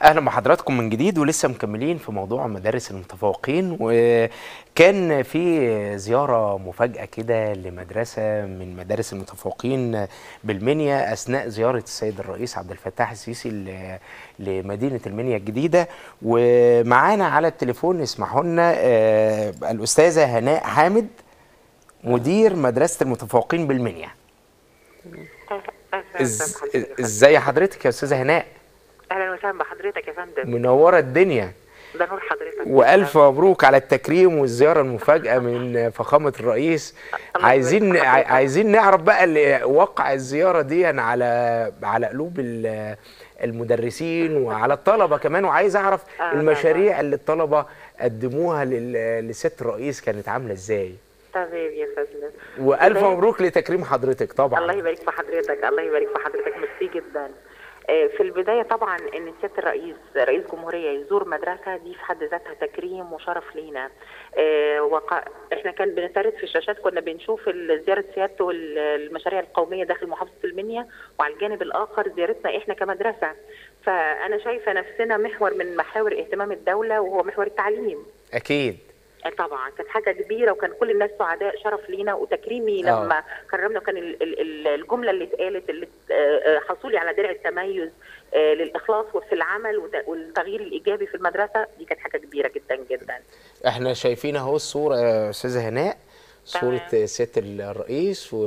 اهلا بحضراتكم من جديد ولسه مكملين في موضوع مدارس المتفوقين وكان في زياره مفاجاه كده لمدرسه من مدارس المتفوقين بالمنيا اثناء زياره السيد الرئيس عبد الفتاح السيسي ل- لمدينه المنيا الجديده ومعانا على التليفون اسمحوا لنا آه، الاستاذه هناء حامد مدير مدرسه المتفوقين بالمنيا إز- ازاي حضرتك يا استاذه هناء اهلا وسهلا بحضرتك يا فندم منوره الدنيا ده نور حضرتك والف مبروك على التكريم والزياره المفاجاه من فخامه الرئيس الله عايزين يبارك في عاي- حضرتك. عايزين نعرف بقى اللي وقع الزياره دي على على قلوب ال- المدرسين وعلى الطلبه كمان وعايز اعرف آه، المشاريع اللي الطلبه قدموها لل- لسياده الرئيس كانت عامله ازاي تمام يا فندم والف الله- مبروك لتكريم حضرتك طبعا الله يبارك في حضرتك الله يبارك في حضرتك ميرسي جدا آه، في البداية طبعا ان سيادة الرئيس رئيس جمهورية يزور مدرسة دي في حد ذاتها تكريم وشرف لينا آه، وقع احنا كان بنسرد في الشاشات كنا بنشوف ال- زيارة سيادته ال- المشاريع القومية داخل محافظة المنيا وعلى الجانب الآخر زيارتنا احنا كمدرسة فأنا شايفة نفسنا محور من محاور اهتمام الدولة وهو محور التعليم اكيد آه طبعا كانت حاجه كبيره وكان كل الناس سعداء شرف لينا وتكريمي آه. لما كرمنا وكان ال- ال- ال- الجمله اللي اتقالت اللي آه، آه، حصولي على درع التميز آه، للاخلاص في العمل وت- والتغيير الايجابي في المدرسه دي كانت حاجه كبيره جدا جدا احنا شايفين اهو الصوره يا استاذه هناء صوره تمام. سياده الرئيس و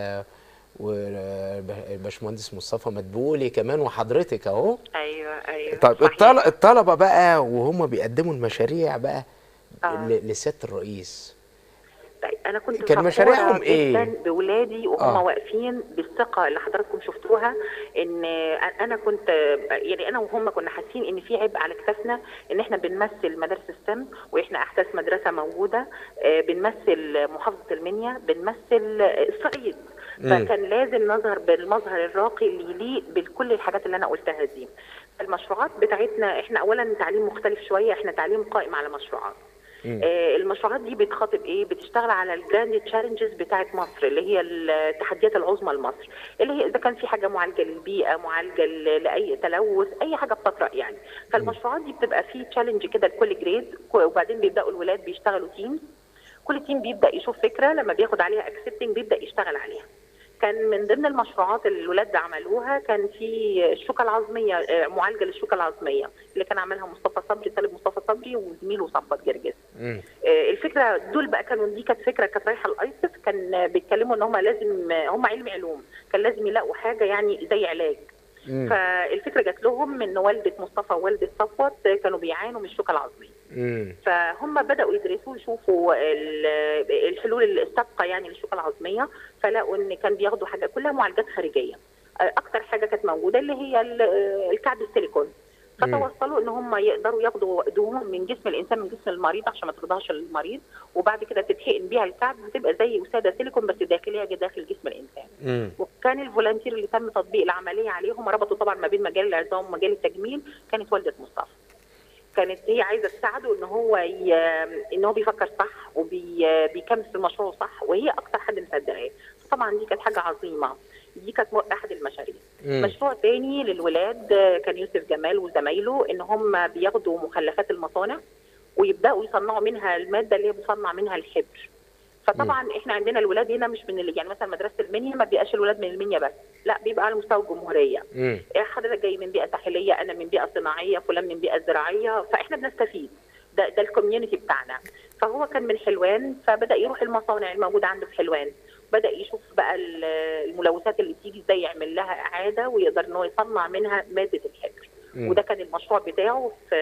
وباشمهندس مصطفى مدبولي كمان وحضرتك اهو ايوه ايوه طيب صحيح. الطل... الطلبه بقى وهم بيقدموا المشاريع بقى آه. ل... لسياده الرئيس طيب انا كنت كان فخورة مشاريعهم إيه؟ جدا باولادي وهم آه. آه. واقفين بالثقه اللي حضراتكم شفتوها ان انا كنت يعني انا وهم كنا حاسين ان في عبء على كتافنا ان احنا بنمثل مدارس السم واحنا احدث مدرسه موجوده آه، بنمثل محافظه المنيا بنمثل الصعيد مم. فكان لازم نظهر بالمظهر الراقي اللي يليق بكل الحاجات اللي انا قلتها دي المشروعات بتاعتنا احنا اولا تعليم مختلف شويه احنا تعليم قائم على مشروعات مم. آه، المشروعات دي بتخاطب ايه؟ بتشتغل على الجراند تشالنجز بتاعت مصر اللي هي التحديات العظمى لمصر اللي هي اذا كان في حاجه معالجه للبيئه، معالجه ل- لاي تلوث، اي حاجه بتطرق يعني. فالمشروعات دي بتبقى في تشالنج كده لكل جريد وبعدين بيبداوا الولاد بيشتغلوا تيمز كل تيم بيبدا يشوف فكره لما بياخد عليها اكسبتنج بيبدا يشتغل عليها. كان من ضمن المشروعات اللي الولاد عملوها كان في الشوكه العظميه آه، معالجه للشوكه العظميه اللي كان عملها مصطفى صبري طالب مصطفى صبري وزميله صفوت جرجس. مم. آه، الفكره دول بقى كانوا دي كانت فكره كانت رايحه الايسف كان آه، بيتكلموا ان هم لازم آه، هم علم علوم كان لازم يلاقوا حاجه يعني زي علاج مم. فالفكره جات لهم ان والده مصطفى ووالده صفوت آه، كانوا بيعانوا من الشوكه العظميه مم. فهم بداوا يدرسوا يشوفوا ال- الحلول السابقه يعني للشوكه العظميه فلقوا ان كان بياخدوا حاجه كلها معالجات خارجيه آه، اكتر حاجه كانت موجوده اللي هي ال- آه، الكعب السيليكون فتوصلوا ان هم يقدروا ياخدوا دهون من جسم الانسان من جسم المريض عشان ما ترضاش المريض وبعد كده تتحقن بيها الكعب بتبقى زي وساده سيليكون بس داخليه داخل جسم الانسان مم. وكان الفولنتير اللي تم تطبيق العمليه عليهم ربطوا طبعا ما بين مجال العظام ومجال التجميل كانت والده مصطفى كانت هي عايزه تساعده ان هو ي... ان هو بيفكر صح وبيكمل في مشروعه صح وهي اكتر حد مصدقاه طبعا دي كانت حاجه عظيمه دي كانت م- احد المشاريع مم. مشروع تاني للولاد آه، كان يوسف جمال وزمايله ان هم بياخدوا مخلفات المصانع ويبداوا يصنعوا منها الماده اللي هي بيصنع منها الحبر فطبعا احنا عندنا الولاد هنا مش من ال- يعني مثلا مدرسه المنيا ما بيبقاش الولاد من المنيا بس لا بيبقى على مستوى الجمهوريه مم. إيه حضرتك جاي من بيئه ساحليه انا من بيئه صناعيه فلان من بيئه زراعيه فاحنا بنستفيد ده ده الكوميونتي بتاعنا فهو كان من حلوان فبدا يروح المصانع الموجوده عنده في حلوان بدا يشوف بقى ال- الملوثات اللي بتيجي ازاي يعمل لها اعاده ويقدر ان هو يصنع منها ماده الحبر مم. وده كان المشروع بتاعه في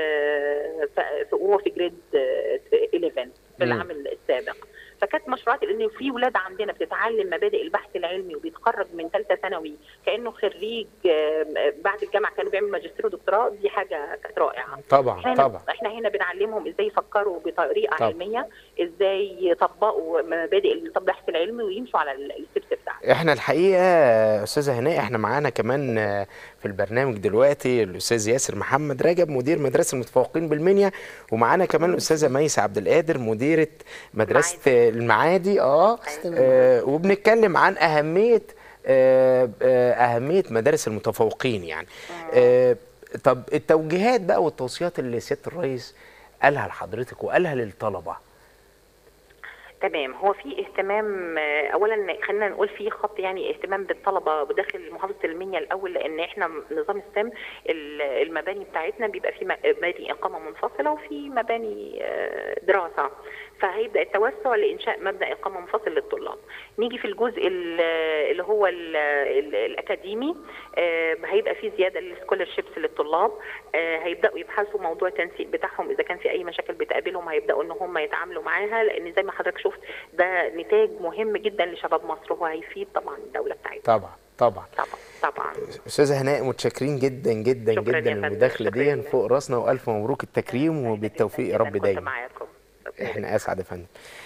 في في- وهو في جريد آه، 11 في العام السابق فكانت مشروعات لان في ولاد عندنا بتتعلم مبادئ البحث العلمي وبيتخرج من ثالثه ثانوي كانه خريج آه، بعد الجامعه كانوا بيعمل ماجستير ودكتوراه دي حاجه كانت رائعه طبعا احنا طبعا احنا هنا بنعلمهم ازاي يفكروا بطريقه طبعا. علميه ازاي يطبقوا مبادئ البحث العلمي ويمشوا على الستبس بتاعته احنا الحقيقه استاذه هناء احنا معانا كمان آه، في البرنامج دلوقتي الاستاذ ياسر محمد رجب مدير مدرسه المتفوقين بالمنيا ومعانا كمان الاستاذه ميسه عبد القادر مديره مدرسه المعادي اه, آه وبنتكلم عن اهميه آه آه اهميه مدارس المتفوقين يعني آه طب التوجيهات بقى والتوصيات اللي سياده الرئيس قالها لحضرتك وقالها للطلبه تمام هو في اهتمام آه، اولا خلينا نقول في خط يعني اهتمام بالطلبه بداخل محافظه المنيا الاول لان احنا نظام السام ال- المباني بتاعتنا بيبقى في مباني اقامه منفصله وفي مباني آه، دراسه فهيبدا التوسع لانشاء مبنى اقامه منفصل للطلاب نيجي في الجزء ال- اللي هو ال- ال- الاكاديمي آه، هيبقى في زياده للسكولرشيبس للطلاب آه، هيبداوا يبحثوا موضوع التنسيق بتاعهم اذا كان في اي مشاكل بتقابلهم هيبداوا ان هم يتعاملوا معاها لان زي ما حضرتك شفت ده نتاج مهم جدا لشباب مصر وهو هيفيد طبعا الدوله بتاعتنا طبعا طبعا طبعا طبعا استاذه هناء متشكرين جدا جدا شكراً يا جدا فندم، المداخله شكراً. دي فوق راسنا والف مبروك التكريم وبالتوفيق يا رب كنت دايما معاكم احنا اسعد يا فندم